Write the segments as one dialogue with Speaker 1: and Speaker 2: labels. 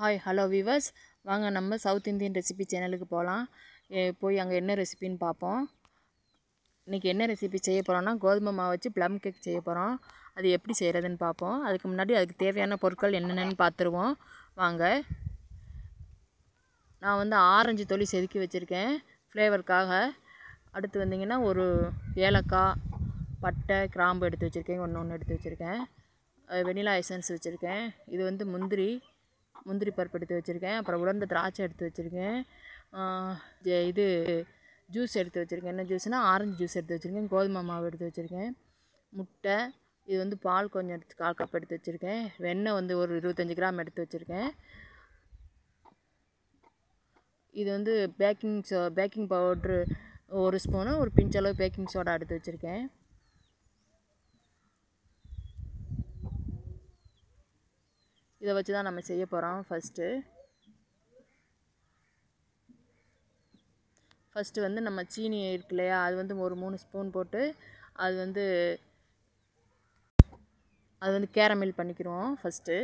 Speaker 1: hi hello viewers வாங்க நம்ம south Indian recipe சேனலுக்கு போகலாம் போய் அங்கே என்ன ரெசிபின்னு பார்ப்போம் இன்றைக்கி என்ன ரெசிபி செய்ய போகிறோன்னா கோதுமை மாவு வச்சு ப்ளம் கேக் செய்ய போகிறோம் அது எப்படி செய்கிறதுன்னு பார்ப்போம் அதுக்கு முன்னாடி அதுக்கு தேவையான பொருட்கள் என்னென்னு பார்த்துருவோம் வாங்க நான் வந்து ஆரஞ்சு தொலி செதுக்கி வச்சுருக்கேன் ஃப்ளேவருக்காக அடுத்து வந்திங்கன்னா ஒரு ஏலக்காய் பட்டை கிராம்பு எடுத்து வச்சுருக்கேன் ஒன்று ஒன்று எடுத்து வச்சுருக்கேன் வெனிலா எசன்ஸ் வச்சுருக்கேன் இது வந்து முந்திரி முந்திரி பருப்பு எடுத்து வச்சுருக்கேன் அப்புறம் உலர்ந்த திராட்சை எடுத்து வச்சுருக்கேன் ஜெ- இது ஜூஸ் எடுத்து வச்சுருக்கேன் என்ன ஜூஸ்னால் ஆரஞ்சு ஜூஸ் எடுத்து வச்சுருக்கேன் கோதுமை மாவு எடுத்து வச்சுருக்கேன் முட்டை இது வந்து பால் கொஞ்சம் எடுத்து கால் கப் எடுத்து வச்சுருக்கேன் வெண்ணெய் வந்து ஒரு இருபத்தஞ்சி கிராம் எடுத்து வச்சுருக்கேன் இது வந்து பேக்கிங் சோ பேக்கிங் பவுட்ரு ஒரு ஸ்பூனு ஒரு பிஞ்ச் அளவு பேக்கிங் சோடா எடுத்து வச்சுருக்கேன் இதை வச்சு தான் நம்ம செய்ய போகிறோம் ஃபஸ்ட்டு ஃபஸ்ட்டு வந்து நம்ம சீனி இருக்கு இல்லையா அது வந்து ஒரு மூணு ஸ்பூன் போட்டு அது வந்து அது வந்து கேரமெல் பண்ணிக்கிறோம் ஃபஸ்ட்டு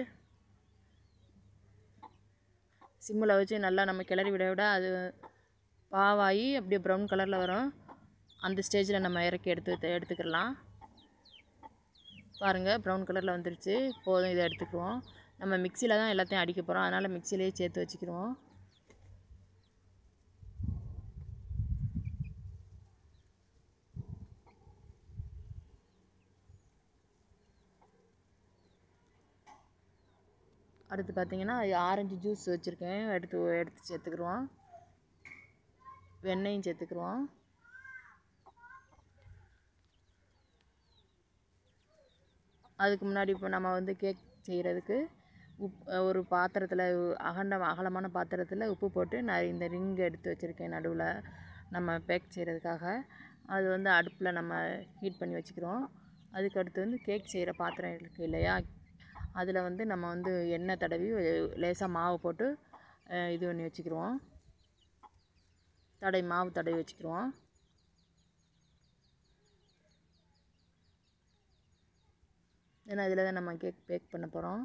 Speaker 1: சிம்மில் வச்சு நல்லா நம்ம கிளறி விட விட அது பாவாகி அப்படியே ப்ரௌன் கலரில் வரும் அந்த ஸ்டேஜில் நம்ம இறக்கி எடுத்து எடுத்துக்கிடலாம் பாருங்கள் ப்ரௌன் கலரில் வந்துருச்சு போதும் இதை எடுத்துக்குவோம் நம்ம மிக்சியில் தான் எல்லாத்தையும் அடிக்க போகிறோம் அதனால் மிக்சிலேயே சேர்த்து வச்சுக்கிடுவோம் அடுத்து பார்த்தீங்கன்னா ஆரஞ்சு ஜூஸ் வச்சுருக்கேன் எடுத்து எடுத்து சேர்த்துக்கிடுவோம் வெண்ணெயும் சேர்த்துக்கிடுவோம் அதுக்கு முன்னாடி இப்போ நம்ம வந்து கேக் செய்கிறதுக்கு உப் ஒரு பாத்திரத்தில் அகண்ட அகலமான பாத்திரத்தில் உப்பு போட்டு நான் இந்த ரிங் எடுத்து வச்சுருக்கேன் நடுவில் நம்ம பேக் செய்கிறதுக்காக அது வந்து அடுப்பில் நம்ம ஹீட் பண்ணி வச்சுக்கிறோம் அதுக்கு அடுத்து வந்து கேக் செய்கிற பாத்திரம் இருக்குது இல்லையா அதில் வந்து நம்ம வந்து எண்ணெய் தடவி லேசாக மாவு போட்டு அஹ், இது பண்ணி வச்சுக்கிருவோம் தடவி மாவு தடவி வச்சுக்கிருவோம் ஏன்னா இதில் தான் நம்ம கேக் பேக் பண்ண போகிறோம்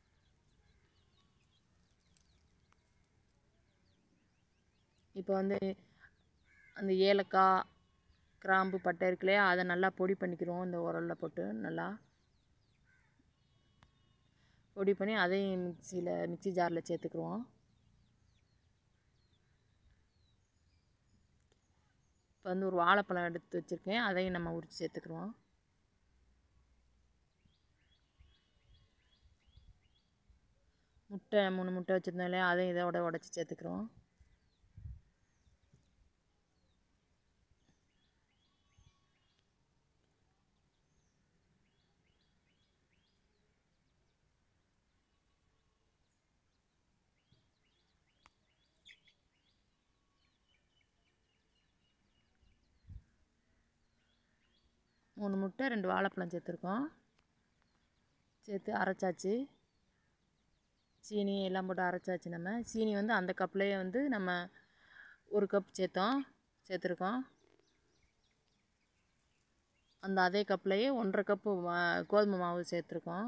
Speaker 1: இப்போ வந்து அந்த ஏலக்காய் கிராம்பு பட்டை இருக்கு இல்லையா அதை நல்லா பொடி பண்ணிக்கிறோம் இந்த உரலில் போட்டு நல்லா பொடி பண்ணி அதையும் மிக்சியில் மிக்ஸி ஜாரில் சேர்த்துக்குருவோம் இப்போ வந்து ஒரு வாழைப்பழம் எடுத்து வச்சுருக்கேன் அதையும் நம்ம உரித்து சேர்த்துக்குருவோம் முட்டை மூணு முட்டை வச்சுருந்தோம் இல்லையா அதையும் இதோட உடச்சி சேர்த்துக்குறோம் மூணு முட்டை ரெண்டு வாழைப்பழம் சேர்த்துருக்கோம் சேர்த்து அரைச்சாச்சு சீனி எல்லாம் போட்டு அரைச்சாச்சு நம்ம சீனி வந்து அந்த கப்லேயே வந்து நம்ம ஒரு கப் சேர்த்தோம் சேர்த்துருக்கோம் அந்த அதே கப்லேயே ஒன்றரை கப்பு மா- கோதுமை மாவு சேர்த்துருக்கோம்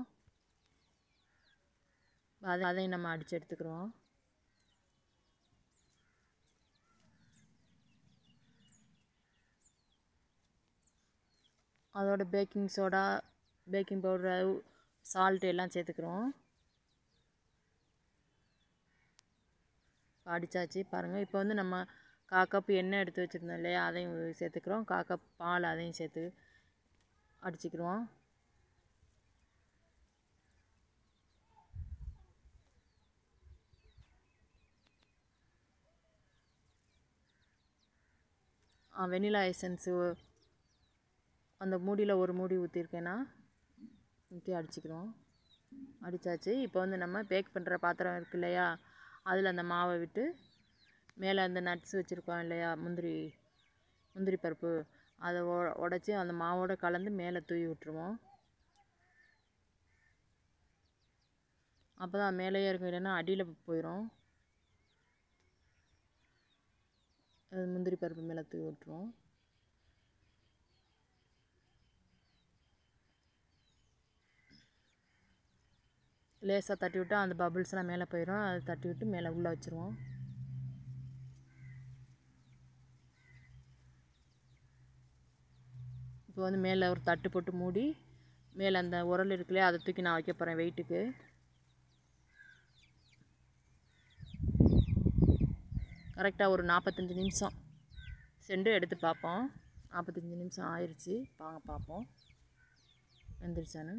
Speaker 1: அதை அதையும் நம்ம அடித்து எடுத்துக்கிறோம் அதோட baking soda baking powder salt எல்லாம் சேர்த்துக்கிறோம் அடித்தாச்சு பாருங்கள் இப்போ வந்து நம்ம கா கப் எண்ணெய் எடுத்து வச்சுருந்தோம் இல்லையா அதையும் சேர்த்துக்கிறோம் கா கப் பால் அதையும் சேர்த்து அடிச்சுக்கிறோம் வெனிலா எசன்ஸு அந்த மூடியில் ஒரு மூடி ஊற்றிருக்கேன்னா ஊற்றி அடிச்சுக்கிறோம் அடித்தாச்சு இப்போ வந்து நம்ம பேக் பண்ணுற பாத்திரம் இருக்கு இல்லையா அதில் அந்த மாவை விட்டு மேலே அந்த நட்ஸ் வச்சுருக்கோம் இல்லையா முந்திரி முந்திரி பருப்பு அதை உ உடச்சி அந்த மாவோட கலந்து மேலே தூவி விட்டுருவோம் அப்போ தான் மேலேயே இருக்கும் இல்லைன்னா அடியில் போயிடும் அது முந்திரி பருப்பு மேலே தூவி விட்டுருவோம் லேசாக தட்டி விட்டு அந்த பபிள்ஸ்லாம் மேலே போயிடும் அதை தட்டி விட்டு மேலே உள்ளே வச்சுருவோம் இப்போ வந்து மேலே ஒரு தட்டு போட்டு மூடி மேலே அந்த உரல் இருக்குல்லையா அதை தூக்கி நான் வைக்க போகிறேன் வெயிட்டுக்கு கரெக்டாக ஒரு நாற்பத்தஞ்சு நிமிஷம் சென்று எடுத்து பார்ப்போம் நாற்பத்தஞ்சு நிமிஷம் ஆயிடுச்சு வாங்க பார்ப்போம் வெந்துருச்சான்னு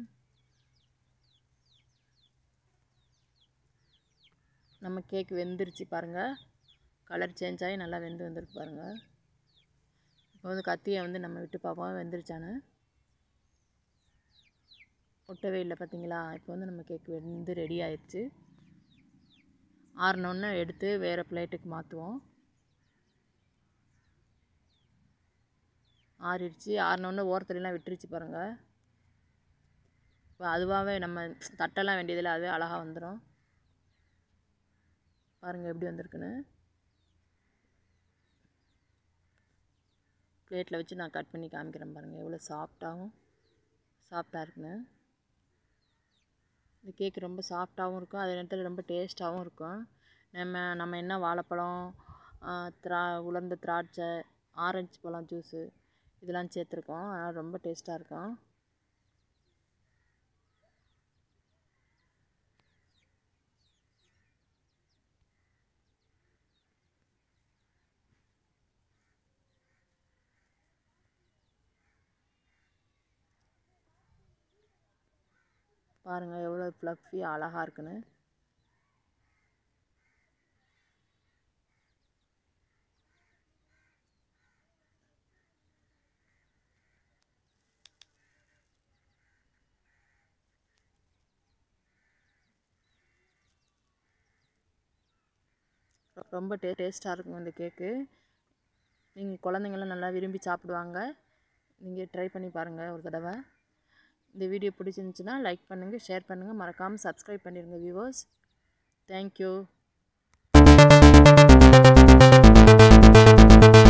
Speaker 1: நம்ம கேக் வெந்துருச்சு பாருங்கள் கலர் சேஞ்ச் ஆகி நல்லா வெந்து வந்திருக்கு பாருங்கள் இப்போ வந்து கத்தியை வந்து நம்ம விட்டு பார்ப்போம் வெந்துருச்சான்னு ஒட்டவே இல்லை பார்த்தீங்களா இப்போ வந்து நம்ம கேக் வெந்து ரெடி ஆயிடுச்சு ஆறினோன்னு எடுத்து வேறு பிளேட்டுக்கு மாற்றுவோம் ஆறிடுச்சு ஆறினோன்னு ஓரத்துலலாம் விட்டுருச்சு பாருங்கள் இப்போ அதுவாகவே நம்ம தட்டெல்லாம் வேண்டியதில்லை அதுவே அழகாக வந்துடும் பாருங்கள் எப்படி வந்திருக்குன்னு பிளேட்டில் வச்சு நான் கட் பண்ணி காமிக்கிறேன் பாருங்கள் எவ்வளோ சாஃப்டாகவும் சாஃப்டாக இருக்குன்னு இந்த கேக் ரொம்ப சாஃப்டாகவும் இருக்கும் அதே நேரத்தில் ரொம்ப டேஸ்ட்டாகவும் இருக்கும் நம்ம நம்ம என்ன வாழைப்பழம் திரா உலர்ந்த திராட்சை ஆரஞ்சு பழம் ஜூஸு இதெல்லாம் சேர்த்துருக்கோம் அதனால் ரொம்ப டேஸ்ட்டாக இருக்கும் பாருங்கள் எவ்வளோ ஃப்ளஃபி அழகாக இருக்குன்னு ரொம்ப டே டேஸ்ட்டாக இருக்கும் இந்த கேக்கு நீங்கள் குழந்தைங்களாம் நல்லா விரும்பி சாப்பிடுவாங்க நீங்கள் ட்ரை பண்ணி பாருங்கள் ஒரு தடவை இந்த வீடியோ பிடிச்சிருந்துச்சுன்னா லைக் பண்ணுங்கள் ஷேர் பண்ணுங்கள் மறக்காமல் சப்ஸ்கிரைப் பண்ணிடுங்க வியூவர்ஸ் தேங்க்யூ